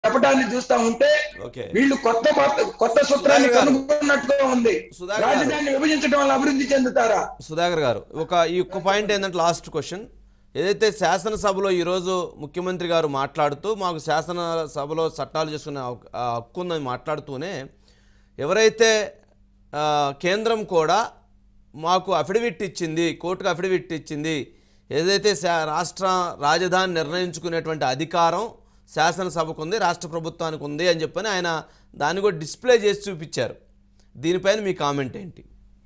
చెప్పడాన్ని చూస్తా ఉంటే ఓకే వీళ్ళు కొత్త పద్ధ- కొత్త సూత్రాన్ని సుధాకర్ గారు. కనుగొన్నట్టుగా ఉంది సుధాకర్ గారు. రాజధానిని విభజించడం వల్ల అభివృద్ధి చెందుతారా సుధాకర్ గారు ఒక ఈ ఒక్క పాయింట్ ఏంటంటే లాస్ట్ క్వశ్చన్ ఏదైతే శాసనసభలో ఈరోజు ముఖ్యమంత్రి గారు మాట్లాడుతూ మాకు శాసనసభలో చట్టాలు చేసుకునే హక్కు- ఆ హక్కు ఉందని మాట్లాడుతూనే ఎవరైతే ఆ, కేంద్రం కూడా మాకు అఫిడవిట్ ఇచ్చింది కోర్టుకు అఫిడవిట్ ఇచ్చింది ఏదైతే శా- రాష్ట్ర రాజధాని నిర్ణయించుకునేటువంటి అధికారం శాసనసభకు ఉంది రాష్ట్ర ప్రభుత్వానికి ఉంది అని చెప్పని ఆయన దాన్ని కూడా డిస్ప్లే చేసి చూపించారు దీనిపైన మీ కామెంట్ ఏంటి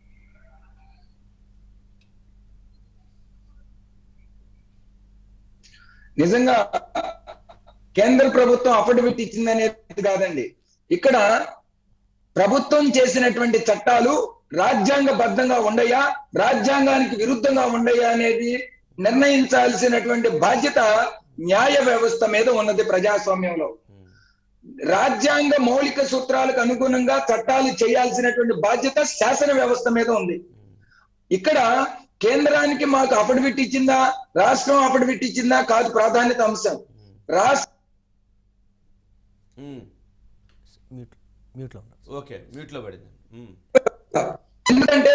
నిజంగా కేంద్ర ప్రభుత్వం అఫిడవిట్ ఇచ్చిందనేది కాదండి ఇక్కడ ప్రభుత్వం చేసినటువంటి చట్టాలు రాజ్యాంగబద్ధంగా ఉండయా రాజ్యాంగానికి విరుద్ధంగా ఉండయా అనేది నిర్ణయించాల్సినటువంటి బాధ్యత న్యాయ వ్యవస్థ మీద ఉన్నది ప్రజాస్వామ్యంలో రాజ్యాంగ మౌలిక సూత్రాలకు అనుగుణంగా చట్టాలు చేయాల్సినటువంటి బాధ్యత శాసన వ్యవస్థ మీద ఉంది ఇక్కడ కేంద్రానికి మాకు అఫిడవిట్ ఇచ్చిందా రాష్ట్రం అఫిడవిట్ ఇచ్చిందా కాదు ప్రాధాన్యత అంశం రాష్ట్ర మ్మ్. మ్యూట్ మ్యూట్లో ఉన్నారు ఓకే మ్యూట్లో పడింది మ్మ్. ఎందుకంటే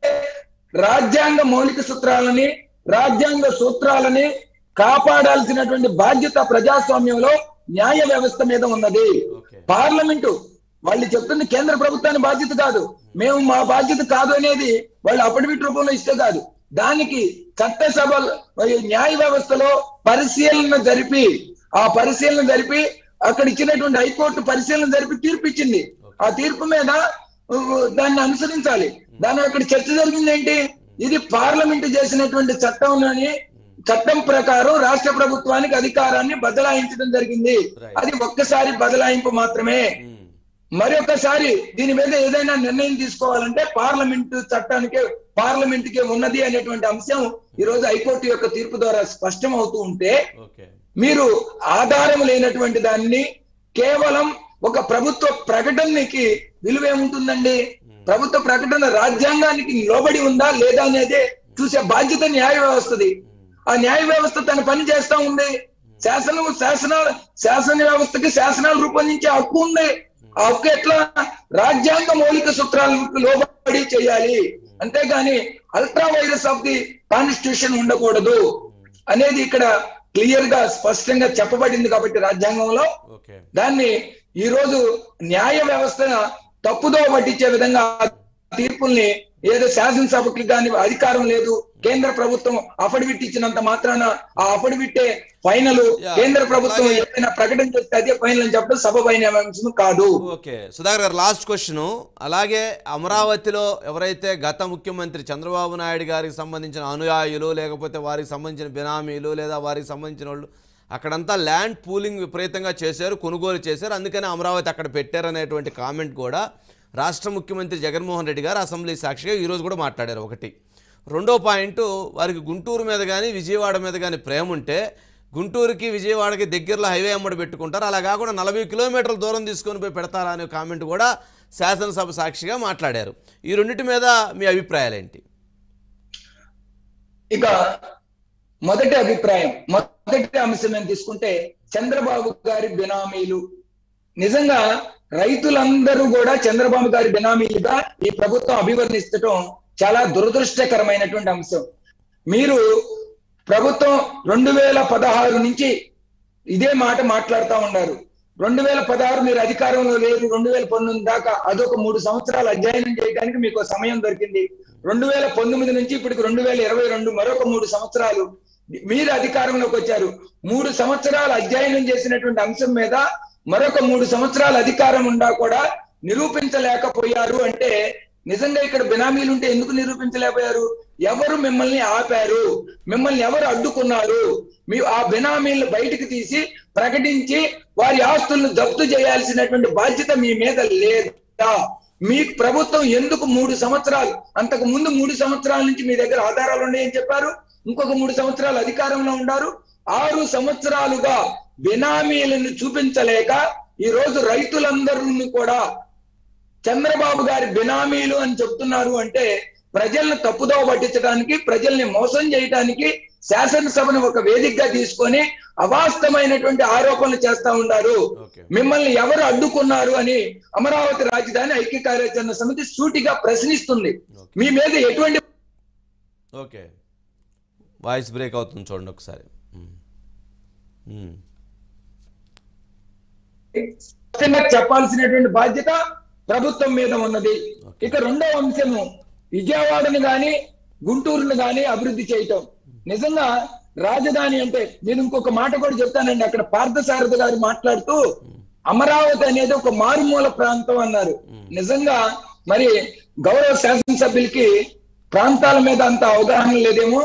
రాజ్యాంగ మౌలిక సూత్రాలని రాజ్యాంగ సూత్రాలని కాపాడాల్సినటువంటి బాధ్యత ప్రజాస్వామ్యంలో న్యాయ వ్యవస్థ మీద ఉన్నది ఓకే పార్లమెంటు వాళ్ళు చెప్తుంది కేంద్ర ప్రభుత్వాన్ని బాధ్యత కాదు మేము మా బాధ్యత కాదు అనేది వాళ్ళు అఫిడవిట్ రూపంలో ఇస్తే కాదు దానికి చట్టసభ న్యాయ వ్యవస్థలో పరిశీలన జరిపి ఆ పరిశీలన జరిపి అక్కడ ఇచ్చినటువంటి హైకోర్టు పరిశీలన జరిపి తీర్పు ఇచ్చింది ఆ తీర్పు మీద ఉ, దాన్ని అనుసరించాలి దాని అక్కడ చర్చ జరిగింది ఏంటి ఇది పార్లమెంట్ చేసినటువంటి చట్టంలోని చట్టం ప్రకారం రాష్ట్ర ప్రభుత్వానికి అధికారాన్ని బదలాయించడం జరిగింది Right. అది ఒక్కసారి బదలాయింపు మాత్రమే మ్మ్. మరొకసారి దీని మీద ఏదైనా నిర్ణయం తీసుకోవాలంటే పార్లమెంట్ చట్టానికే పార్లమెంట్ కే ఉన్నది అనేటువంటి అంశం ఈ రోజు హైకోర్టు యొక్క తీర్పు ద్వారా స్పష్టం అవుతూ ఉంటే ఓకే మీరు ఆధారం లేనటువంటి దాన్ని కేవలం ఒక ప్రభుత్వ ప్రకటనకి విలువ ఏముంటుందండి ప్రభుత్వ ప్రకటన రాజ్యాంగానికి లోబడి ఉందా లేదా అనేది చూసే బాధ్యత న్యాయ వ్యవస్థది ఆ న్యాయ వ్యవస్థ తన పని చేస్తా ఉంది శాసనం శాసనాలు శాసన వ్యవస్థకి శాసనాలు రూపొందించే హక్కు ఉంది ఆ హక్కు ఎట్లా రాజ్యాంగ మౌలిక సూత్రాలకు లోబడి చేయాలి అంతేగాని ultra vires of the constitution ఉండకూడదు అనేది ఇక్కడ క్లియర్ గా స్పష్టంగా చెప్పబడింది కాబట్టి రాజ్యాంగంలో ఓకే దాన్ని ఈ రోజు న్యాయ వ్యవస్థ తప్పుదో పట్టించే విధంగా ఆ తీర్పుల్ని ఏదో శాసనసభకి కానీ అధికారం లేదు కేంద్ర ప్రభుత్వం అఫిడవిట్ ఇచ్చినంత మాత్రాన ఆ అఫిడవిట్టే ఫైనల్ Yeah. కేంద్ర ప్రభుత్వం అలాగే- ఏదైనా ప్రకటన చేస్తే అదే ఫైనల్ అని చెప్పడం సభ పైన అంశం కాదు ఓకే సుధాకర్ గారు లాస్ట్ క్వశ్చన్ అలాగే అమరావతిలో ఎవరైతే గత ముఖ్యమంత్రి చంద్రబాబు నాయుడు గారికి సంబంధించిన అనుయాయులు లేకపోతే వారికి సంబంధించిన బినామీలు లేదా వారికి సంబంధించిన వాళ్ళు అక్కడంతా ల్యాండ్ పూలింగ్ విపరీతంగా చేశారు కొనుగోలు చేశారు అందుకని అమరావతి అక్కడ పెట్టారనేటువంటి కామెంట్ కూడా రాష్ట్ర ముఖ్యమంత్రి జగన్మోహన్ రెడ్డి గారు అసెంబ్లీ సాక్షిగా ఈరోజు కూడా మాట్లాడారు ఒకటి రెండో పాయింట్ వారికి గుంటూరు మీద కానీ విజయవాడ మీద కానీ ప్రేమ ఉంటే గుంటూరుకి విజయవాడకి దగ్గరలో హైవే అమ్మడి పెట్టుకుంటారు అలా కాకుండా నలభై కిలోమీటర్ల దూరం తీసుకొని పోయి పెడతారా అనే కామెంట్ కూడా శాసనసభ సాక్షిగా మాట్లాడారు ఈ రెండింటి మీద మీ అభిప్రాయాలు ఏంటి ఇక మొదటి అభిప్రాయం మొదటి అంశం మేము తీసుకుంటే చంద్రబాబు గారి బినామీలు నిజంగా రైతులందరూ కూడా చంద్రబాబు గారి బినామీలుగా ఈ ప్రభుత్వం అభివర్ణిస్తటం చాలా దురదృష్టకరమైనటువంటి అంశం మీరు ప్రభుత్వం రెండు వేల పదహారు నుంచి ఇదే మాట మాట్లాడుతూ ఉన్నారు రెండు వేల పదహారు మీరు అధికారంలో లేరు రెండు వేల పంతొమ్మిది దాకా అదొక మూడు సంవత్సరాలు అధ్యయనం చేయడానికి మీకు సమయం దొరికింది రెండు వేల పంతొమ్మిది నుంచి ఇప్పటికి రెండు వేల ఇరవై రెండు మరొక మూడు సంవత్సరాలు మీరు అధికారంలోకి వచ్చారు మూడు సంవత్సరాలు అధ్యయనం చేసినటువంటి అంశం మీద మరొక మూడు సంవత్సరాల అధికారం ఉండా కూడా నిరూపించలేకపోయారు అంటే నిజంగా ఇక్కడ బినామీలు ఉంటే ఎందుకు నిరూపించలేకపోయారు ఎవరు మిమ్మల్ని ఆపారు మిమ్మల్ని ఎవరు అడ్డుకున్నారు మీ ఆ బినామీలను బయటికి తీసి ప్రకటించి వారి ఆస్తులను జప్తు చేయాల్సినటువంటి బాధ్యత మీ మీద లేదా మీ ప్రభుత్వం ఎందుకు మూడు సంవత్సరాలు అంతకు ముందు మూడు సంవత్సరాల నుంచి మీ దగ్గర ఆధారాలు ఉన్నాయని చెప్పారు ఇంకొక మూడు సంవత్సరాలు అధికారంలో ఉన్నారు ఆరు సంవత్సరాలుగా బినామీలను చూపించలేక ఈ రోజు రైతులందరూ కూడా చంద్రబాబు గారి బినామీలు అని చెప్తున్నారు అంటే ప్రజలను తప్పుదోవ పట్టించడానికి ప్రజల్ని మోసం చేయడానికి శాసనసభను ఒక వేదికగా తీసుకొని అవాస్తవమైనటువంటి ఆరోపణలు చేస్తా ఉన్నారు ఓకే మిమ్మల్ని ఎవరు అడ్డుకున్నారు అని అమరావతి రాజధాని ఐక్య కార్యాచరణ సమితి సూటిగా ప్రశ్నిస్తుంది ఓకే మీ మీద ఎటువంటి ఓకే వాయిస్ బ్రేక్ అవుతుంది చూడండి ఒకసారి ఉమ్. ఉమ్. స్పష్టంగా చెప్పాల్సినటువంటి బాధ్యత ప్రభుత్వం మీద ఉన్నది ఇక రెండవ అంశము విజయవాడని గాని గుంటూరుని గాని అభివృద్ధి చేయటం నిజంగా రాజధాని అంటే నేను ఇంకొక మాట కూడా చెప్తానండి అక్కడ పార్థసారథి గారు మాట్లాడుతూ అమరావతి అనేది ఒక మారుమూల ప్రాంతం అన్నారు నిజంగా మరి గౌరవ శాసనసభ్యులకి ప్రాంతాల మీద అంత అవగాహన లేదేమో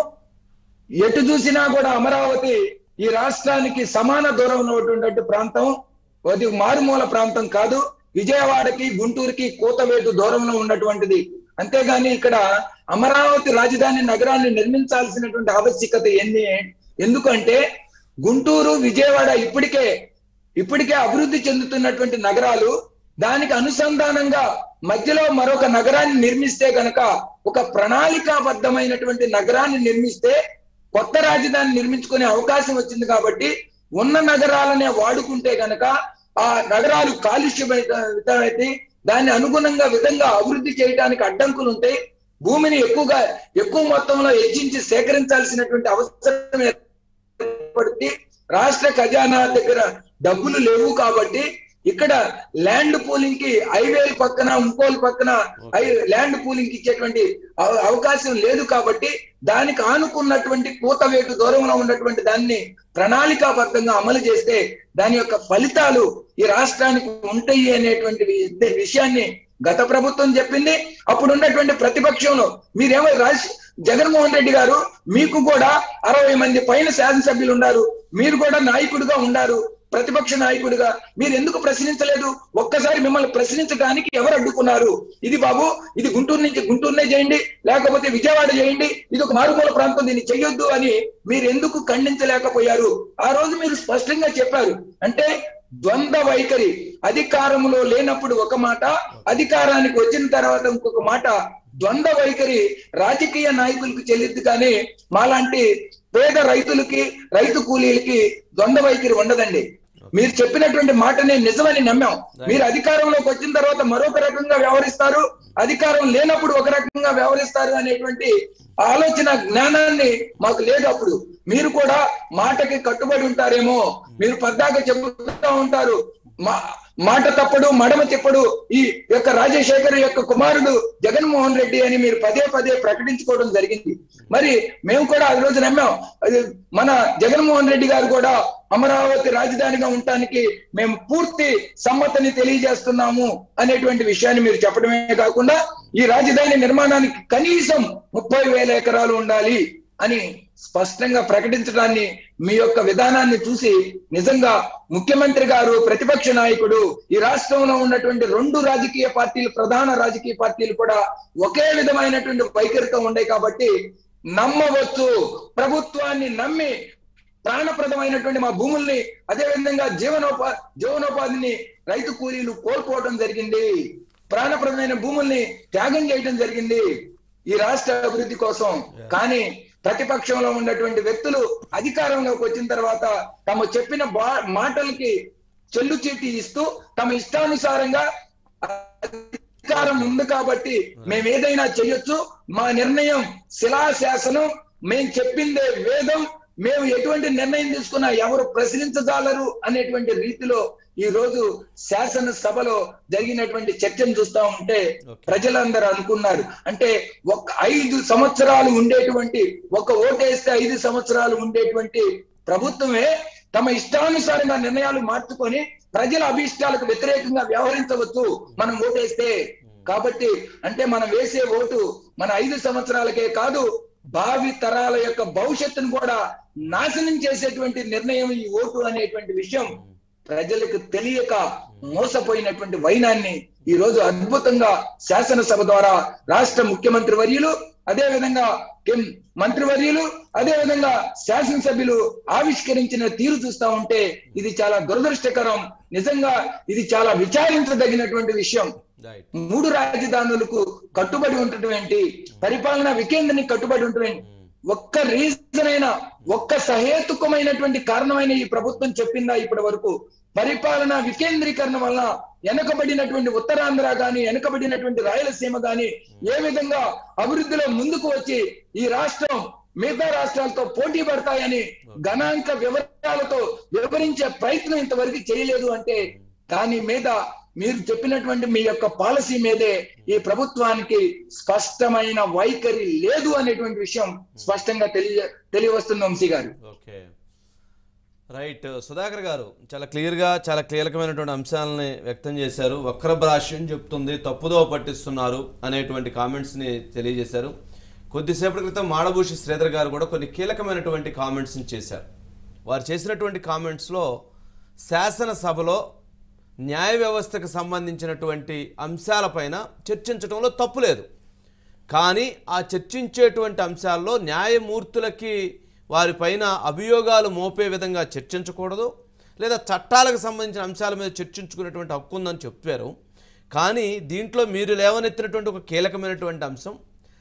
ఎటు చూసినా కూడా అమరావతి ఈ రాష్ట్రానికి సమాన దూరంలో ఉన్నటువంటి ప్రాంతం అది మారుమూల ప్రాంతం కాదు విజయవాడకి గుంటూరుకి కూతవేటు దూరంలో ఉన్నటువంటిది అంతేగాని ఇక్కడ అమరావతి రాజధాని నగరాన్ని నిర్మించాల్సినటువంటి ఆవశ్యకత ఎన్ని ఎందుకంటే గుంటూరు విజయవాడ ఇప్పటికే ఇప్పటికే అభివృద్ధి చెందుతున్నటువంటి నగరాలు దానికి అనుసంధానంగా మధ్యలో మరొక నగరాన్ని నిర్మిస్తే గనక ఒక ప్రణాళికాబద్ధమైనటువంటి నగరాన్ని నిర్మిస్తే కొత్త రాజధాని నిర్మించుకునే అవకాశం వచ్చింది కాబట్టి ఉన్న నగరాలనే వాడుకుంటే గనక ఆ నగరాలు కాలుష్యమైతే దాన్ని అనుగుణంగా విధంగా అభివృద్ధి చేయడానికి అడ్డంకులు ఉంటాయి భూమిని ఎక్కువగా ఎక్కువ మొత్తంలో హెచ్చించి సేకరించాల్సినటువంటి అవసరం ఏర్పడుతుంది రాష్ట్ర ఖజానా దగ్గర డబ్బులు లేవు కాబట్టి ఇక్కడ ల్యాండ్ పూలింగ్ కి హైవేల పక్కన ఇంకోల పక్కన హై- ల్యాండ్ పూలింగ్ కి ఇచ్చేటువంటి అవ- అవకాశం లేదు కాబట్టి దానికి ఆనుకున్నటువంటి కూతవేటు దూరంలో ఉన్నటువంటి దాన్ని ప్రణాళికాబద్ధంగా అమలు చేస్తే దాని యొక్క ఫలితాలు ఈ రాష్ట్రానికి ఉంటాయి అనేటువంటి వి- విషయాన్ని గత ప్రభుత్వం చెప్పింది అప్పుడు ఉన్నటువంటి ప్రతిపక్షంలో మీరేమో రాజ్ జగన్మోహన్ రెడ్డి గారు మీకు కూడా అరవై మంది పైన శాసనసభ్యులు ఉన్నారు మీరు కూడా నాయకుడిగా ఉన్నారు ప్రతిపక్ష నాయకుడిగా మీరు ఎందుకు ప్రశ్నించలేదు ఒక్కసారి మిమ్మల్ని ప్రశ్నించడానికి ఎవరు అడ్డుకున్నారు ఇది బాబు ఇది గుంటూరు నుంచి గుంటూరునే చేయండి లేకపోతే విజయవాడ చేయండి ఇది ఒక మారుమూల ప్రాంతం దీన్ని చెయ్యొద్దు అని మీరు ఎందుకు ఖండించలేకపోయారు ఆ రోజు మీరు స్పష్టంగా చెప్పారు అంటే ద్వంద్వ వైఖరి అధికారంలో లేనప్పుడు ఒక మాట అధికారానికి వచ్చిన తర్వాత ఇంకొక మాట ద్వంద్వ వైఖరి రాజకీయ నాయకులకు చెల్లిద్దు కానీ మాలాంటి పేద రైతులకి రైతు కూలీలకి ద్వంద్వ వైఖరి ఉండదండి మీరు చెప్పినటువంటి మాటనే నిజమని నమ్మాం మీరు అధికారంలోకి వచ్చిన తర్వాత మరొక రకంగా వ్యవహరిస్తారు అధికారం లేనప్పుడు ఒక రకంగా వ్యవహరిస్తారు అనేటువంటి ఆలోచన జ్ఞానాన్ని మాకు లేదు అప్పుడు మీరు కూడా మాటకి కట్టుబడి ఉంటారేమో మీరు పద్దాక చెబుతూ ఉంటారు మా మాట తప్పడు మడమ తిప్పడు ఈ యొక్క రాజశేఖర్ యొక్క కుమారుడు జగన్మోహన్ రెడ్డి అని మీరు పదే పదే ప్రకటించుకోవడం జరిగింది మరి మేము కూడా ఆ రోజు నమ్మాం అది మన జగన్మోహన్ రెడ్డి గారు కూడా అమరావతి రాజధానిగా ఉండటానికి మేము పూర్తి సమ్మతిని తెలియజేస్తున్నాము అనేటువంటి విషయాన్ని మీరు చెప్పడమే కాకుండా ఈ రాజధాని నిర్మాణానికి కనీసం ముప్పై వేల ఎకరాలు ఉండాలి అని స్పష్టంగా ప్రకటించడాన్ని మీ యొక్క విధానాన్ని చూసి నిజంగా ముఖ్యమంత్రి గారు ప్రతిపక్ష నాయకుడు ఈ రాష్ట్రంలో ఉన్నటువంటి రెండు రాజకీయ పార్టీలు ప్రధాన రాజకీయ పార్టీలు కూడా ఒకే విధమైనటువంటి వైఖరితో ఉండే కాబట్టి నమ్మవచ్చు ప్రభుత్వాన్ని నమ్మి ప్రాణప్రదమైనటువంటి మా భూముల్ని అదే విధంగా జీవనోపా జీవనోపాధిని రైతు కూలీలు కోల్పోవడం జరిగింది ప్రాణప్రదమైన భూముల్ని త్యాగం చేయడం జరిగింది ఈ రాష్ట్ర అభివృద్ధి కోసం కానీ ప్రతిపక్షంలో ఉన్నటువంటి వ్యక్తులు అధికారంలోకి వచ్చిన తర్వాత తమ చెప్పిన బా- మాటలకి చెల్లు చీటి ఇస్తూ తమ ఇష్టానుసారంగా అధికారం ఉంది కాబట్టి మేము ఏదైనా చేయొచ్చు మా నిర్ణయం శిలాశాసనం మేము చెప్పిందే వేదం మేము ఎటువంటి నిర్ణయం తీసుకున్నా ఎవరు ప్రశ్నించజాలరు అనేటువంటి రీతిలో ఈ రోజు శాసనసభలో జరిగినటువంటి చర్చను చూస్తా ఉంటే ప్రజలందరూ అనుకున్నారు అంటే ఒక ఐదు సంవత్సరాలు ఉండేటువంటి ఒక ఓటేస్తే ఐదు సంవత్సరాలు ఉండేటువంటి ప్రభుత్వమే తమ ఇష్టానుసారంగా నిర్ణయాలు మార్చుకొని ప్రజల అభిష్టాలకు వ్యతిరేకంగా వ్యవహరించవచ్చు మనం ఓటేస్తే కాబట్టి అంటే మనం వేసే ఓటు మన ఐదు సంవత్సరాలకే కాదు భావి తరాల యొక్క భవిష్యత్తును కూడా నాశనం చేసేటువంటి నిర్ణయం ఈ ఓటు అనేటువంటి విషయం ప్రజలకు తెలియక మోసపోయినటువంటి వైనాన్ని ఈ రోజు అద్భుతంగా శాసనసభ ద్వారా రాష్ట్ర ముఖ్యమంత్రి వర్యులు అదే విధంగా కెం- మంత్రివర్యులు అదే విధంగా శాసనసభ్యులు ఆవిష్కరించిన తీరు చూస్తా ఉంటే ఇది చాలా దురదృష్టకరం నిజంగా ఇది చాలా విచారించదగినటువంటి విషయం రైట్ మూడు రాజధానులకు కట్టుబడి ఉండటం ఏంటి పరిపాలన వికేంద్రానికి కట్టుబడి ఉండటం ఏంటి ఒక్క రీజన్ అయినా ఒక్క సహేతుకమైనటువంటి కారణమైన ఈ ప్రభుత్వం చెప్పిందా ఇప్పటి వరకు పరిపాలన వికేంద్రీకరణ వల్ల వెనకబడినటువంటి ఉత్తరాంధ్ర గాని వెనకబడినటువంటి రాయలసీమ గాని ఏ విధంగా అభివృద్ధిలో ముందుకు వచ్చి ఈ రాష్ట్రం మిగతా రాష్ట్రాలతో పోటీ పడతాయని గణాంక వివరాలతో వివరించే ప్రయత్నం ఇంతవరకు చేయలేదు అంటే దాని మీద మీరు చెప్పినటువంటి మీ యొక్క పాలసీ మీదే ఈ ప్రభుత్వానికి స్పష్టమైన వైఖరి లేదు అనేటువంటి విషయం స్పష్టంగా తెలియ తెలియవస్తుంది వంశీ గారు ఓకే రైట్ సుధాకర్ గారు చాలా క్లియర్గా చాలా కీలకమైనటువంటి అంశాలని వ్యక్తం చేశారు వక్రభాష్యం చెప్తుంది తప్పుదో పట్టిస్తున్నారు అనేటువంటి కామెంట్స్ని తెలియజేశారు కొద్దిసేపటి క్రితం మాడభూషి శ్రీధర్ గారు కూడా కొన్ని కీలకమైనటువంటి కామెంట్స్ని చేశారు వారు చేసినటువంటి కామెంట్స్లో శాసనసభలో న్యాయ వ్యవస్థకు సంబంధించినటువంటి అంశాలపైన చర్చించడంలో తప్పు లేదు కానీ ఆ చర్చించేటువంటి అంశాల్లో న్యాయమూర్తులకి వారిపైన అభియోగాలు మోపే విధంగా చర్చించకూడదు లేదా చట్టాలకు సంబంధించిన అంశాల మీద చర్చించుకునేటువంటి హక్కు ఉందని చెప్పారు కానీ దీంట్లో మీరు లేవనెత్తినటువంటి ఒక కీలకమైనటువంటి అంశం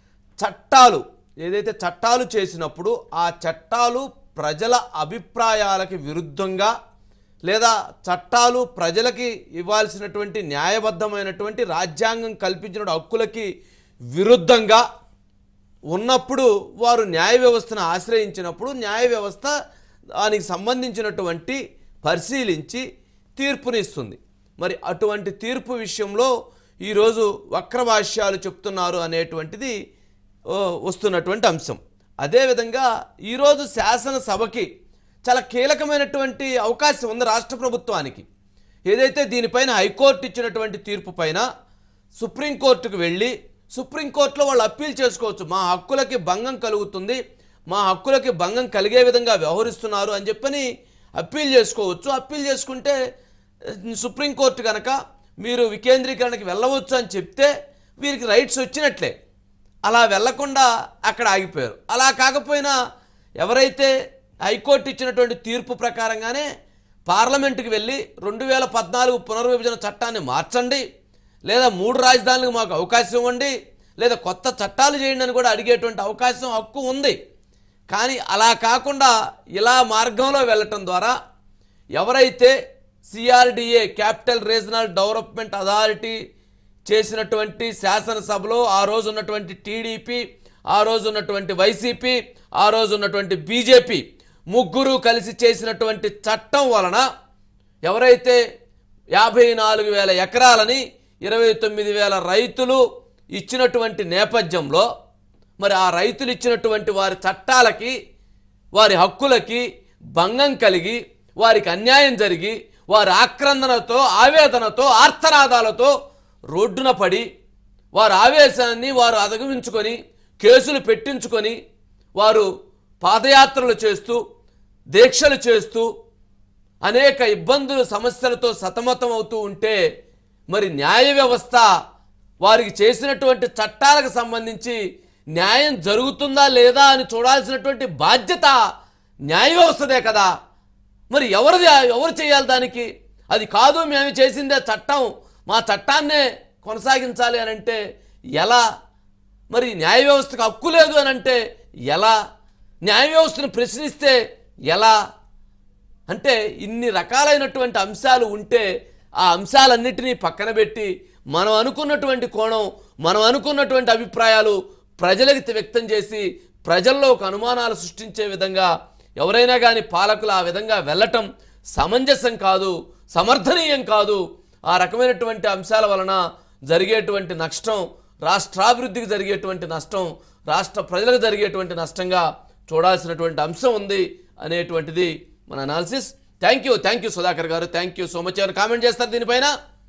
చట్టాలు ఏదైతే చట్టాలు చేసినప్పుడు ఆ చట్టాలు ప్రజల అభిప్రాయాలకి విరుద్ధంగా లేదా చట్టాలు ప్రజలకి ఇవ్వాల్సినటువంటి న్యాయబద్ధమైనటువంటి రాజ్యాంగం కల్పించిన హక్కులకి విరుద్ధంగా ఉన్నప్పుడు వారు న్యాయ వ్యవస్థను ఆశ్రయించినప్పుడు న్యాయ వ్యవస్థ దానికి సంబంధించినటువంటి పరిశీలించి తీర్పునిస్తుంది మరి అటువంటి తీర్పు విషయంలో ఈరోజు వక్రభాష్యాలు చెప్తున్నారు అనేటువంటిది ఓ, వస్తున్నటువంటి అంశం అదేవిధంగా ఈరోజు శాసనసభకి చాలా కీలకమైనటువంటి అవకాశం ఉంది రాష్ట్ర ప్రభుత్వానికి ఏదైతే దీనిపైన హైకోర్టు ఇచ్చినటువంటి తీర్పు పైన సుప్రీంకోర్టుకు వెళ్ళి సుప్రీంకోర్టులో వాళ్ళు అప్పీల్ చేసుకోవచ్చు మా హక్కులకి భంగం కలుగుతుంది మా హక్కులకి భంగం కలిగే విధంగా వ్యవహరిస్తున్నారు అని చెప్పని అప్పీల్ చేసుకోవచ్చు అప్పీల్ చేసుకుంటే eh, సుప్రీంకోర్టు కనుక మీరు వికేంద్రీకరణకి వెళ్ళవచ్చు అని చెప్తే వీరికి రైట్స్ వచ్చినట్లే అలా వెళ్లకుండా అక్కడ ఆగిపోయారు అలా కాకపోయినా ఎవరైతే హైకోర్టు ఇచ్చినటువంటి తీర్పు ప్రకారంగానే పార్లమెంటుకి వెళ్ళి రెండు వేల పద్నాలుగు పునర్విభజన చట్టాన్ని మార్చండి లేదా మూడు రాజధానులకు మాకు అవకాశం ఇవ్వండి లేదా కొత్త చట్టాలు చేయండి అని కూడా అడిగేటువంటి అవకాశం హక్కు ఉంది కానీ అలా కాకుండా ఇలా మార్గంలో వెళ్ళటం ద్వారా ఎవరైతే CRDA capital regional development authority చేసినటువంటి శాసనసభలో ఆ రోజు ఉన్నటువంటి టీడీపీ ఆ రోజు ఉన్నటువంటి వైసీపీ ఆ రోజు ఉన్నటువంటి బీజేపీ ముగ్గురు కలిసి చేసినటువంటి చట్టం వలన ఎవరైతే యాభై నాలుగు వేల ఎకరాలని ఇరవై తొమ్మిది వేల రైతులు ఇచ్చినటువంటి నేపథ్యంలో మరి ఆ రైతులు ఇచ్చినటువంటి వారి చట్టాలకి వారి హక్కులకి భంగం కలిగి వారికి అన్యాయం జరిగి వారి ఆక్రందనతో ఆవేదనతో ఆర్తనాదాలతో రోడ్డున పడి వారి ఆవేశాన్ని వారు అదగమించుకొని కేసులు పెట్టించుకొని వారు పాదయాత్రలు చేస్తూ దీక్షలు చేస్తూ అనేక ఇబ్బందులు సమస్యలతో సతమతం అవుతూ ఉంటే మరి న్యాయ వ్యవస్థ వారికి చేసినటువంటి చట్టాలకు సంబంధించి న్యాయం జరుగుతుందా లేదా అని చూడాల్సినటువంటి బాధ్యత న్యాయ వ్యవస్థదే కదా మరి ఎవరిది ఎవరు చేయాలి దానికి అది కాదు మేము చేసిందే చట్టం మా చట్టాన్నే కొనసాగించాలి అని అంటే ఎలా మరి న్యాయ వ్యవస్థకు హక్కు లేదు అని అంటే ఎలా న్యాయ వ్యవస్థను ప్రశ్నిస్తే ఎలా అంటే ఇన్ని రకాలైనటువంటి అంశాలు ఉంటే ఆ అంశాలన్నిటినీ పక్కన పెట్టి మనం అనుకున్నటువంటి కోణం మనం అనుకున్నటువంటి అభిప్రాయాలు ప్రజలకు వ్యక్తం చేసి ప్రజల్లో ఒక అనుమానాలు సృష్టించే విధంగా ఎవరైనా కానీ పాలకులు ఆ విధంగా వెళ్ళటం సమంజసం కాదు సమర్థనీయం కాదు ఆ రకమైనటువంటి అంశాల వలన జరిగేటువంటి నష్టం రాష్ట్రాభివృద్ధికి జరిగేటువంటి నష్టం రాష్ట్ర ప్రజలకు జరిగేటువంటి నష్టంగా చూడాల్సినటువంటి అంశం ఉంది అనేటువంటిది మన analysis thank you thank you Sudhakar గారు థ్యాంక్ యూ సో మచ్ ఎవరు కామెంట్ చేస్తారు దీనిపైన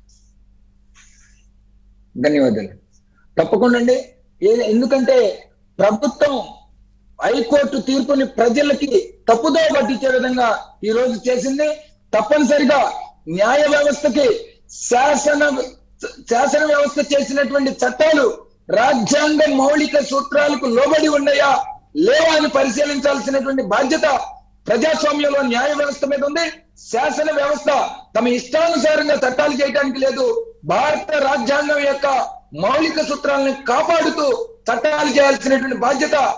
ధన్యవాదాలు తప్పకుండా అండి ఏ- ఎందుకంటే ప్రభుత్వం హైకోర్టు తీర్పుని ప్రజలకి తప్పుదో పట్టించే విధంగా ఈ రోజు చేసింది తప్పనిసరిగా న్యాయ వ్యవస్థకి శాసన శాసన వ్యవస్థ చేసినటువంటి చట్టాలు రాజ్యాంగ మౌలిక సూత్రాలకు లోబడి ఉన్నాయా లేవా అని పరిశీలించాల్సినటువంటి బాధ్యత ప్రజాస్వామ్యంలో న్యాయ వ్యవస్థ మీద ఉంది శాసన వ్యవస్థ తమ ఇష్టానుసారంగా చట్టాలు చేయడానికి లేదు భారత రాజ్యాంగం యొక్క మౌలిక సూత్రాలను కాపాడుతూ చట్టాలు చేయాల్సినటువంటి బాధ్యత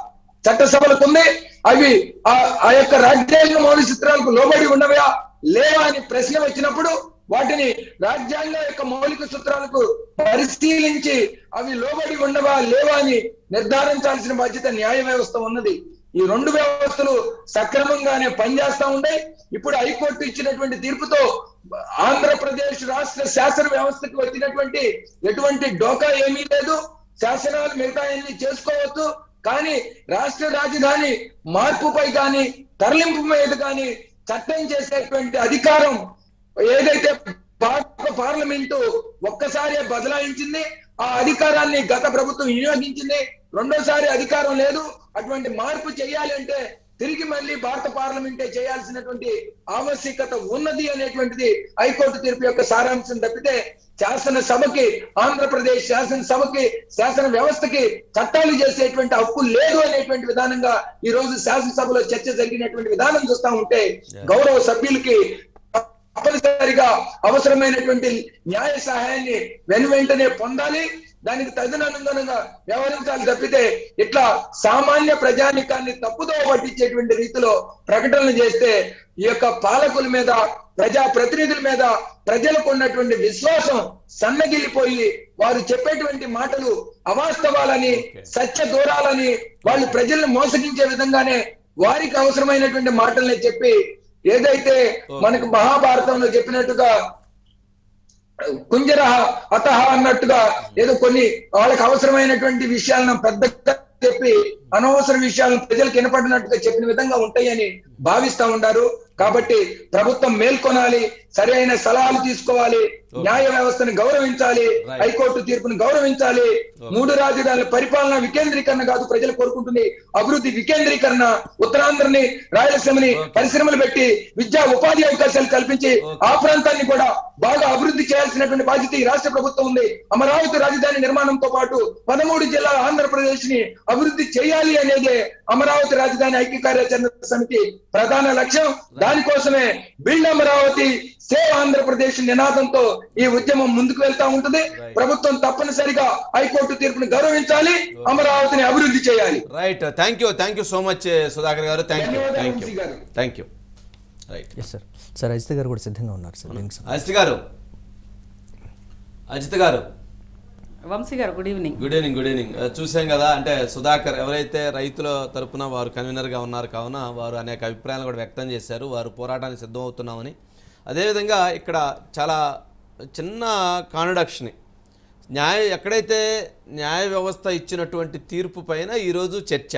చట్టసభలకు ఉంది అవి ఆ ఆ యొక్క రాజ్యాంగ మౌలిక సూత్రాలకు లోబడి ఉన్నవా లేవా అని ప్రశ్న వచ్చినప్పుడు వాటిని రాజ్యాంగ యొక్క మౌలిక సూత్రాలకు పరిశీలించి అవి లోబడి ఉండవా లేవా అని నిర్ధారించాల్సిన బాధ్యత న్యాయ వ్యవస్థ ఉన్నది ఈ రెండు వ్యవస్థలు సక్రమంగానే పనిచేస్తా ఉన్నాయి ఇప్పుడు హైకోర్టు ఇచ్చినటువంటి తీర్పుతో ఆంధ్రప్రదేశ్ రాష్ట్ర శాసన వ్యవస్థకు వచ్చినటువంటి ఎటువంటి డోకా ఏమీ లేదు శాసనాలు మిగతా అన్ని చేసుకోవచ్చు కానీ రాష్ట్ర రాజధాని మార్పుపై కానీ తరలింపు మీద కానీ చట్టం చేసేటువంటి అధికారం ఏదైతే భారత పార్లమెంటు ఒక్కసారి బదలాయించింది ఆ అధికారాన్ని గత ప్రభుత్వం వినియోగించింది రెండోసారి అధికారం లేదు అటువంటి మార్పు చేయాలి అంటే తిరిగి మళ్ళీ భారత పార్లమెంటే చేయాల్సినటువంటి ఆవశ్యకత ఉన్నది అనేటువంటిది హైకోర్టు తీర్పు యొక్క సారాంశం తప్పితే శాసన సభకి ఆంధ్రప్రదేశ్ శాసన సభకి శాసన వ్యవస్థకి చట్టాలు చేసేటువంటి హక్కు లేదు అనేటువంటి విధానంగా ఈ రోజు శాసనసభలో చర్చ జరిగినటువంటి విధానం చూస్తా ఉంటే గౌరవ సభ్యులకి తప్పనిసరిగా అవసరమైనటువంటి న్యాయ సహాయాన్ని వెను వెంటనే పొందాలి దానికి తదనుగుణంగా వ్యవహరించాలి తప్పితే ఇట్లా సామాన్య ప్రజానికాన్ని తప్పుదో పట్టించేటువంటి రీతిలో ప్రకటనలు చేస్తే ఈ యొక్క పాలకుల మీద ప్రజా ప్రతినిధుల మీద ప్రజలకు ఉన్నటువంటి విశ్వాసం సన్నగిల్లిపోయి వారు చెప్పేటువంటి మాటలు అవాస్తవాలని సత్య దూరాలని వాళ్ళు ప్రజల్ని మోసగించే విధంగానే వారికి అవసరమైనటువంటి మాటల్ని చెప్పి ఏదైతే మనకు మహాభారతంలో చెప్పినట్టుగా కుంజర అతహ అన్నట్టుగా ఏదో కొన్ని వాళ్ళకి అవసరమైనటువంటి విషయాలను పెద్దగా చెప్పి అనవసర విషయాలను ప్రజలకు వినపడినట్టుగా చెప్పిన విధంగా ఉంటాయని భావిస్తా ఉన్నారు కాబట్టి ప్రభుత్వం మేల్కొనాలి సరైన సలహాలు తీసుకోవాలి న్యాయ వ్యవస్థను గౌరవించాలి Right. హైకోర్టు తీర్పును గౌరవించాలి మూడు రాజధానుల పరిపాలన వికేంద్రీకరణ కాదు ప్రజలు కోరుకుంటుంది అభివృద్ధి వికేంద్రీకరణ ఉత్తరాంధ్రని రాయలసీమని పరిశ్రమలు పెట్టి విద్యా ఉపాధి అవకాశాలు కల్పించి ఆ ప్రాంతాన్ని కూడా బాగా అభివృద్ధి చేయాల్సినటువంటి బాధ్యత ఈ రాష్ట్ర ప్రభుత్వం ఉంది అమరావతి రాజధాని నిర్మాణంతో పాటు పదమూడు జిల్లాల ఆంధ్రప్రదేశ్ ని అభివృద్ధి చేయాలి అనేదే అమరావతి రాజధాని ఐక్య కార్యాచరణ సమితి ప్రధాన లక్ష్యం దానికోసమే బిల్డ్ అమరావతి సేవ్ ఆంధ్రప్రదేశ్ నినాదంతో ఈ ఉద్యమం ముందుకు వెళ్తా ఉంటుంది ప్రభుత్వం తప్పనిసరిగా హైకోర్టు తీర్పును గౌరవించాలి అమరావతిని అభివృద్ధి చేయాలి right thank you thank you so much Sudhakar గారు థ్యాంక్ యూ ధన్యవాదాలు, థ్యాంక్ యూ వంశీ గారు. Thank you right yes sir sir Ajit గారు కూడా సిద్ధంగా ఉన్నారు సార్ దీనికి సంబంధించి. అజిత్ గారు అజిత్ గారు వంశీ గారు good evening good evening good evening ఆ, చూసాం కదా అంటే సుధాకర్ ఎవరైతే రైతుల తరపున వారు కన్వీనర్గా ఉన్నారు కావున వారు అనేక అభిప్రాయాలు కూడా వ్యక్తం చేశారు వారు పోరాటానికి సిద్ధమవుతున్నామని అదేవిధంగా ఇక్కడ చాలా చిన్న కాంట్రడక్షన్ న్యాయ ఎక్కడైతే న్యాయ వ్యవస్థ ఇచ్చినటువంటి తీర్పు పైన ఈరోజు చర్చ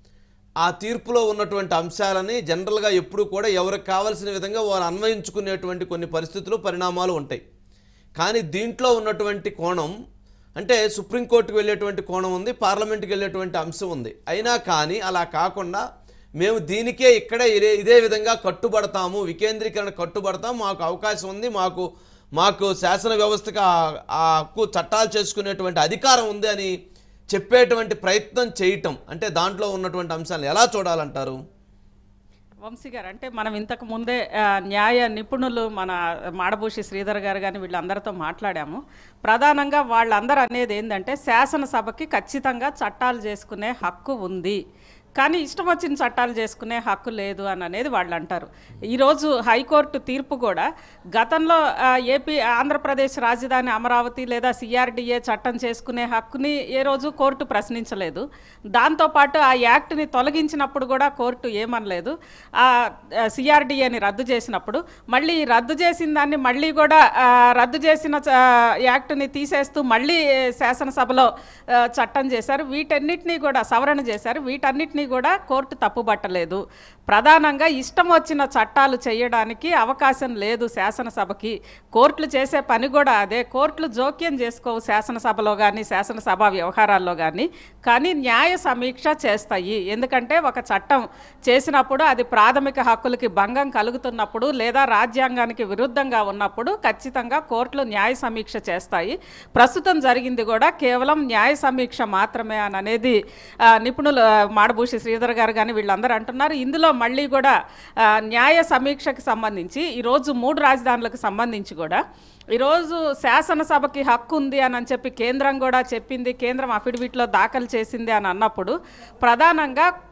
ఆ తీర్పులో ఉన్నటువంటి అంశాలని జనరల్గా ఎప్పుడు కూడా ఎవరికి కావాల్సిన విధంగా వారు అన్వయించుకునేటువంటి కొన్ని పరిస్థితులు పరిణామాలు ఉంటాయి కానీ దీంట్లో ఉన్నటువంటి కోణం అంటే సుప్రీంకోర్టుకు వెళ్ళేటువంటి కోణం ఉంది పార్లమెంట్కి వెళ్ళేటువంటి అంశం ఉంది అయినా కానీ అలా కాకుండా మేము దీనికే ఇక్కడే ఇదే ఇదే విధంగా కట్టుబడతాము వికేంద్రీకరణ కట్టుబడతాం మాకు అవకాశం ఉంది మాకు మాకు శాసన వ్యవస్థకు ఆ- ఆ హక్కు చట్టాలు చేసుకునేటువంటి అధికారం ఉంది అని చెప్పేటువంటి ప్రయత్నం చేయటం అంటే దాంట్లో ఉన్నటువంటి అంశాలను ఎలా చూడాలంటారు వంశీ గారు అంటే మనం ఇంతకు ముందే ఆ, న్యాయ నిపుణులు మన మాడభూషి శ్రీధర్ గారు కానీ వీళ్ళందరితో మాట్లాడాము ప్రధానంగా వాళ్ళందరూ అనేది ఏంటంటే శాసనసభకి ఖచ్చితంగా చట్టాలు చేసుకునే హక్కు ఉంది కానీ ఇష్టం వచ్చిన చట్టాలు చేసుకునే హక్కు లేదు అని అనేది వాళ్ళు అంటారు ఈరోజు హైకోర్టు తీర్పు కూడా గతంలో ఆ, ఏపీ ఆంధ్రప్రదేశ్ రాజధాని అమరావతి లేదా సిఆర్డిఏ చట్టం చేసుకునే హక్కుని ఏ రోజు కోర్టు ప్రశ్నించలేదు దాంతోపాటు ఆ యాక్ట్ని తొలగించినప్పుడు కూడా కోర్టు ఏమనలేదు ఆ సిఆర్డిఏని రద్దు చేసినప్పుడు మళ్ళీ ఈ రద్దు చేసిన దాన్ని మళ్ళీ కూడా ఆ, రద్దు చేసిన చ- యాక్ట్ని తీసేస్తూ మళ్ళీ శాసనసభలో ఆ, చట్టం చేశారు వీటన్నిటినీ కూడా సవరణ చేశారు వీటన్నిటినీ కూడా కోర్టు తప్పుబట్టలేదు ప్రధానంగా ఇష్టం వచ్చిన చట్టాలు చేయడానికి అవకాశం లేదు శాసనసభకి కోర్టులు చేసే పని కూడా అదే కోర్టులు జోక్యం చేసుకోవు శాసనసభలో కానీ శాసనసభ వ్యవహారాల్లో కానీ కానీ న్యాయ సమీక్ష చేస్తాయి ఎందుకంటే ఒక చట్టం చేసినప్పుడు అది ప్రాథమిక హక్కులకి భంగం కలుగుతున్నప్పుడు లేదా రాజ్యాంగానికి విరుద్ధంగా ఉన్నప్పుడు ఖచ్చితంగా కోర్టులు న్యాయ సమీక్ష చేస్తాయి ప్రస్తుతం జరిగింది కూడా కేవలం న్యాయ సమీక్ష మాత్రమే అని అనేది ఆ, నిపుణులు ఆ, మాడభూషి శ్రీధర్ గారు కానీ వీళ్ళందరూ అంటున్నారు ఇందులో మళ్ళీ కూడా ఆ, న్యాయ సమీక్షకి సంబంధించి ఈరోజు మూడు రాజధానులకు సంబంధించి కూడా ఈరోజు శాసనసభకి హక్కు ఉంది అని అని చెప్పి కేంద్రం కూడా చెప్పింది కేంద్రం అఫిడవిట్లో దాఖలు చేసింది అని అన్నప్పుడు ప్రధానంగా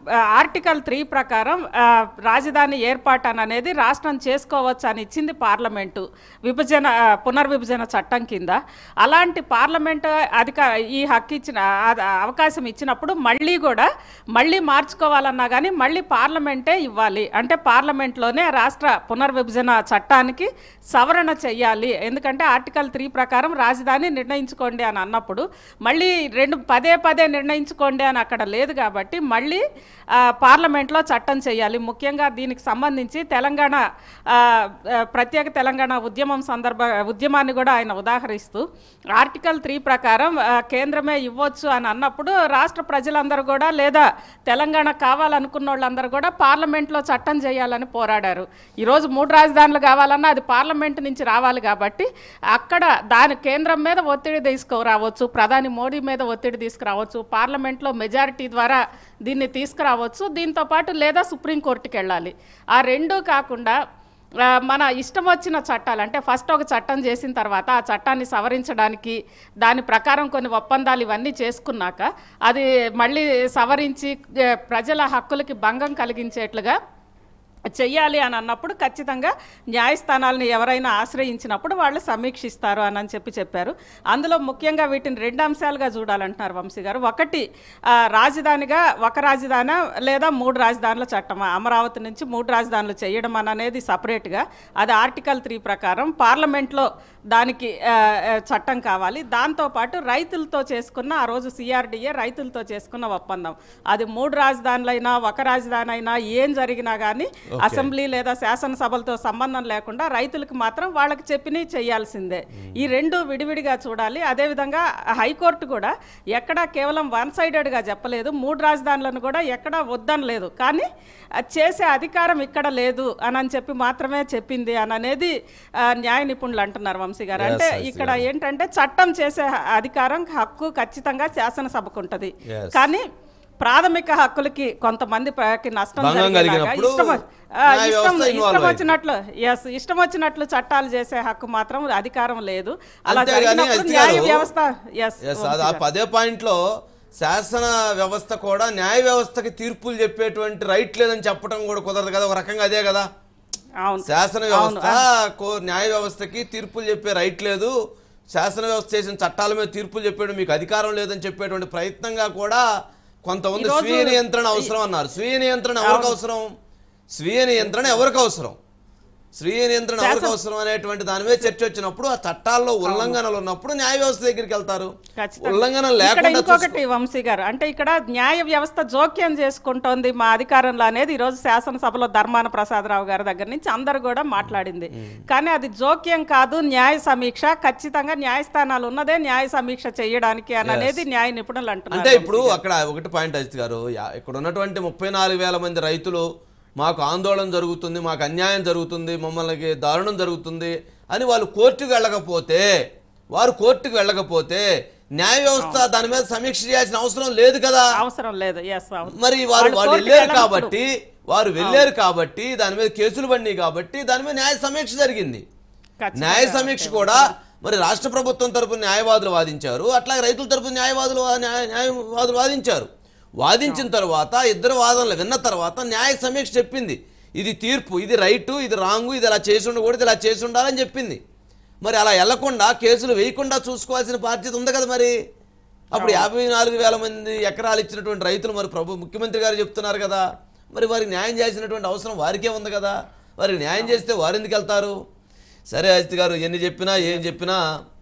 ఆ, ఆర్టికల్ త్రీ ప్రకారం ఆ, రాజధాని ఏర్పాటు అని అనేది రాష్ట్రం చేసుకోవచ్చు అని ఇచ్చింది పార్లమెంటు విభజన ఆ, పునర్విభజన చట్టం కింద అలాంటి పార్లమెంటు అధిక ఈ హక్కు ఇచ్చిన ఆ- ఆ అవకాశం ఇచ్చినప్పుడు మళ్ళీ కూడా మళ్ళీ మార్చుకోవాలన్నా కానీ మళ్ళీ పార్లమెంటే ఇవ్వాలి అంటే పార్లమెంట్లోనే రాష్ట్ర పునర్విభజన చట్టానికి సవరణ చెయ్యాలి ఎందుకంటే ఆర్టికల్ త్రీ ప్రకారం రాజధాని నిర్ణయించుకోండి అని అన్నప్పుడు మళ్ళీ రెండు పదే పదే నిర్ణయించుకోండి అని అక్కడ లేదు కాబట్టి మళ్ళీ ఆ, పార్లమెంట్లో చట్టం చేయాలి ముఖ్యంగా దీనికి సంబంధించి తెలంగాణ ఆ, ఆ, ప్రత్యేక తెలంగాణ ఉద్యమం సందర్భ ఉద్యమాన్ని కూడా ఆయన ఉదాహరిస్తూ ఆర్టికల్ త్రీ ప్రకారం ఆ, కేంద్రమే ఇవ్వచ్చు అని అన్నప్పుడు రాష్ట్ర ప్రజలందరూ కూడా లేదా తెలంగాణ కావాలనుకున్న వాళ్ళందరూ కూడా పార్లమెంట్లో చట్టం చేయాలని పోరాడారు ఈరోజు మూడు రాజధానులు కావాలన్నా అది పార్లమెంట్ నుంచి రావాలి కాబట్టి అక్కడ దాని కేంద్రం మీద ఒత్తిడి తీసుకురావచ్చు ప్రధాని మోడీ మీద ఒత్తిడి తీసుకురావచ్చు పార్లమెంట్లో మెజారిటీ ద్వారా దీన్ని తీసుకురావచ్చు దీంతో పాటు లేదా సుప్రీంకోర్టుకి వెళ్ళాలి ఆ రెండూ కాకుండా ఆ, మన ఇష్టం వచ్చిన చట్టాలు అంటే ఫస్ట్ ఒక చట్టం చేసిన తర్వాత ఆ చట్టాన్ని సవరించడానికి దాని ప్రకారం కొన్ని ఒప్పందాలు ఇవన్నీ చేసుకున్నాక అది మళ్ళీ సవరించి ఏ, ప్రజల హక్కులకి భంగం కలిగించేట్లుగా చెయ్యాలి అని అన్నప్పుడు ఖచ్చితంగా న్యాయస్థానాలను ఎవరైనా ఆశ్రయించినప్పుడు వాళ్ళు సమీక్షిస్తారు అని అని చెప్పి చెప్పారు అందులో ముఖ్యంగా వీటిని రెండు అంశాలుగా చూడాలంటున్నారు వంశీ గారు ఒకటి ఆ, రాజధానిగా ఒక రాజధాని లేదా మూడు రాజధానుల చట్టం అమరావతి నుంచి మూడు రాజధానులు చేయడం అని అనేది సపరేట్గా అది ఆర్టికల్ త్రీ ప్రకారం పార్లమెంట్లో దానికి ఆ, ఆ, చట్టం కావాలి దాంతోపాటు రైతులతో చేసుకున్న ఆ రోజు సిఆర్డిఏ రైతులతో చేసుకున్న ఒప్పందం అది మూడు రాజధానులైనా ఒక రాజధాని అయినా ఏం జరిగినా కానీ అసెంబ్లీ లేదా శాసనసభలతో సంబంధం లేకుండా రైతులకు మాత్రం వాళ్ళకి చెప్పినవి చేయాల్సిందే ఈ రెండు విడివిడిగా చూడాలి అదేవిధంగా హైకోర్టు కూడా ఎక్కడా కేవలం వన్ సైడెడ్గా చెప్పలేదు మూడు రాజధానులను కూడా ఎక్కడా వద్దనలేదు కానీ అది చేసే అధికారం ఇక్కడ లేదు అని అని చెప్పి మాత్రమే చెప్పింది అని అనేది ఆ, న్యాయ నిపుణులు అంటున్నారు వంశీ గారు అంటే Yes, yes, ఇక్కడ ఏంటంటే చట్టం చేసే హ- అధికారం హక్కు ఖచ్చితంగా శాసనసభకు ఉంటుంది Yes. కానీ ప్రాథమిక హక్కులకి కొంతమంది పకి నష్టం భంగం జరిగేలాగా కలిగినప్పుడు ఇష్టం వ- ఆ, న్యాయ ఇష్టం వ్యవస్థ involve ఇష్టం అయింది. వచ్చినట్లు ఎస్ ఇష్టం వచ్చినట్లు చట్టాలు చేసే హక్కు మాత్రం అధికారం లేదు అలా అంతేగాని జరిగినప్పుడు అజిత్ న్యాయ గారు, వ్యవస్థ ఎస్ ఎస్ అది ఆ పదే పాయింట్లో శాసన వ్యవస్థ కూడా న్యాయ వ్యవస్థకి తీర్పులు చెప్పేటువంటి రైట్ లేదని చెప్పడం కూడా కుదరదు కదా ఒక రకంగా అదే కదా అవును శాసన వ్యవస్థ కో- న్యాయ వ్యవస్థకి తీర్పులు చెప్పే రైట్ లేదు శాసన వ్యవస్థ చేసిన చట్టాల మీద తీర్పులు చెప్పేయడం మీకు అధికారం లేదని చెప్పేటువంటి ప్రయత్నంగా కూడా కొంత ఉంది ఈరోజు స్వీయ నియంత్రణ అవసరం అన్నారు స్వీయ నియంత్రణ ఎవరికి అవసరం స్వీయ నియంత్రణ ఎవరికి అవసరం స్వీయ నియంత్రణ ఎవరికి అవసరం అనేటువంటి దాని మీద చర్చ వచ్చినప్పుడు ఆ చట్టాల్లో ఉల్లంఘనలు ఉన్నప్పుడు న్యాయ వ్యవస్థ దగ్గరికి వెళ్తారు ఖచ్చితంగా. ఉల్లంఘన ఇక్కడ లేకుండా ఇంకొకటి వంశీ గారు అంటే ఇక్కడ న్యాయ వ్యవస్థ జోక్యం చేసుకుంటోంది మా అధికారంలో అనేది ఈరోజు శాసనసభలో ధర్మాన ప్రసాదరావు గారి దగ్గర నుంచి అందరు కూడా మాట్లాడింది కానీ అది జోక్యం కాదు న్యాయ సమీక్ష ఖచ్చితంగా న్యాయస్థానాలు ఉన్నదే న్యాయ సమీక్ష చేయడానికి అని అనేది న్యాయ నిపుణులు అంటే అంటున్నారు ఇప్పుడు అక్కడ ఒకటి పాయింట్ అజిత్ గారు యా- ఇక్కడ ఉన్నటువంటి ముప్పై నాలుగు వేల మంది రైతులు మాకు ఆందోళన జరుగుతుంది మాకు అన్యాయం జరుగుతుంది మమ్మల్ని దారుణం జరుగుతుంది అని వాళ్ళు కోర్టుకు వెళ్ళకపోతే వారు కోర్టుకు వెళ్ళకపోతే న్యాయ వ్యవస్థ దాని మీద సమీక్ష చేయాల్సిన అవసరం లేదు కదా అవసరం లేదు ఎస్ అవును మరి వారు వాళ్ళు వాళ్ళు కోర్టుకు వెళ్ళారు వెళ్ళనప్పుడు. కాబట్టి వారు వెళ్ళారు కాబట్టి దాని మీద కేసులు పడినాయి కాబట్టి దాని మీద న్యాయ సమీక్ష జరిగింది ఖచ్చితంగా. న్యాయ సమీక్ష కూడా మరి రాష్ట్ర ప్రభుత్వం తరపున న్యాయవాదులు వాదించారు అట్లాగే రైతుల తరపున న్యాయవాదులు వా- న్యాయ- న్యాయవాదులు వాదించారు వాదించిన తర్వాత ఇద్దరు వాదనలు విన్న తర్వాత న్యాయ సమీక్ష చెప్పింది ఇది తీర్పు ఇది రైటు ఇది రాంగు ఇది ఇలా చేసి ఉండకూడదు ఇలా చేసి ఉండాలని చెప్పింది మరి అలా వెళ్లకుండా కేసులు వేయకుండా చూసుకోవాల్సిన బాధ్యత ఉంది కదా మరి అప్పుడు యాభై నాలుగు వేల మంది ఎకరాలు ఇచ్చినటువంటి రైతులు మరి ప్రభు ముఖ్యమంత్రి గారు చెప్తున్నారు కదా మరి వారికి న్యాయం చేసినటువంటి అవసరం వారికే ఉంది కదా వారికి న్యాయం చేస్తే వారు ఎందుకు వెళ్తారు సరే అజిత్ గారు ఎన్ని చెప్పినా ఏం చెప్పినా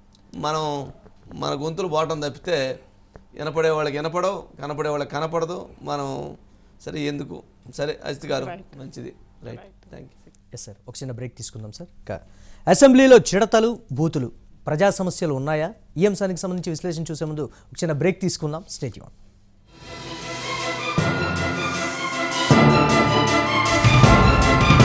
మనం మన గొంతులు పోవటం తప్పితే వినపడే వాళ్ళకి వినపడవు కనపడే వాళ్ళకి కనపడదు మనం సరే ఎందుకు సరే అజిత్ గారు మంచిది right thank you yes sir ఒక చిన్న బ్రేక్ తీసుకుందాం సార్ ఇక అసెంబ్లీలో చిడతలు బూతులు ప్రజా సమస్యలు ఉన్నాయా ఈ అంశానికి సంబంధించి విశ్లేషణ చూసే ముందు ఒక చిన్న బ్రేక్ తీసుకుందాం స్టేట్